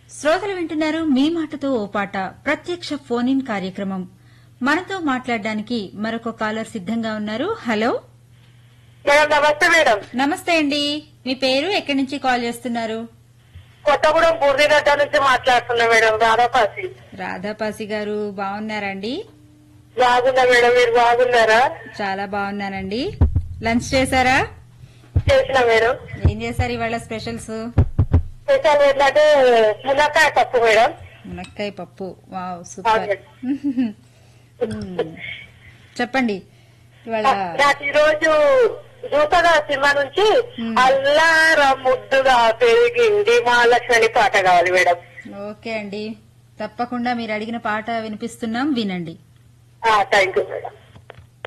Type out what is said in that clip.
శ్రోతలు వింటున్నారు మీ మాటతో ఓ పాట ప్రత్యక్ష ఫోన్ ఇన్ కార్యక్రమం మనతో మాట్లాడడానికి మరొక కాలర్ సిద్ధంగా ఉన్నారు హలో మేడం నమస్తే మేడం నమస్తే అండి మీ పేరు ఎక్కడి నుంచి కాల్ చేస్తున్నారు కొత్తగూడెం బూర్దిగడ్డ నుంచి మాట్లాడుతున్నా మేడం రాధాపాసి రాధాపాసి గారు బాగున్నారండి బాగున్నా మేడం మీరు బాగున్నారా చాలా బాగున్నానండి లంచ్ చేశారా చేసిన మేడం ఏం చేశారు ఇవాళ స్పెషల్స్ స్పెషల్ ఏంటంటే మునక్కాయ పప్పు మేడం మునక్కాయ పప్పు వావ్ సూపర్ మ్మ్. చెప్పండి ఇవాళ నాకు ఈ రోజు జూతగా సినిమా నుంచి Hmm. అల్లార ముద్దుగా పెరిగింది మహాలక్ష్మి పాట కావాలి మేడం ఓకే అండి తప్పకుండా మీరు అడిగిన పాట వినిపిస్తున్నాం వినండి థ్యాంక్ యూ మేడం